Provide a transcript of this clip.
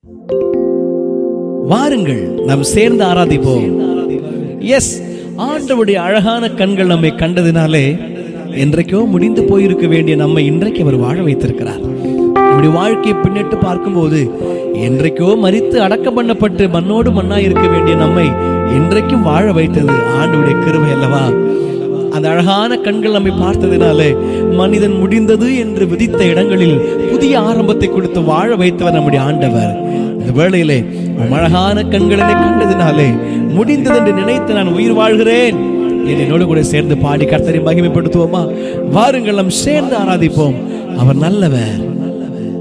வாருங்கள் நாம் சேர்ந்து ஆராதிப்போம் எஸ் ஆண்டவருடைய அழகான கண்கள் நம்மை கண்டதினாலே என்றைக்கோ முடிந்து போயிருக்க வேண்டிய நம்மை இன்றைக்கு அவர் வாழ வைத்திருக்கிறார் நம்முடைய வாழ்க்கையை பின்னிட்டு பார்க்கும்போது என்றைக்கோ மரித்து அடக்கம் பண்ணப்பட்டு மண்ணோடு மண்ணாய் இருக்க வேண்டிய நம்மை இன்றைக்கும் வாழ வைத்தது ஆண்டவருடைய கிருபை அல்லவா அந்த அழகான கண்கள் நம்மை பார்த்ததினாலே மனிதன் முடிந்தது என்று விதித்த இடங்களில் புதிய ஆரம்பத்தை கொடுத்து வாழ வைத்தவர் நம்முடைய ஆண்டவர் இந்த வேளையிலே உம் அழகான கண்களை கண்டதினாலே முடிந்தது என்று நினைத்து நான் உயிர் வாழ்கிறேன் என்று என்னோடு கூட சேர்ந்து பாடி கர்த்தரை மகிமைப்படுத்துவோமா வாருங்கள் நாம் சேர்ந்து ஆராதிப்போம் அவர் நல்லவர்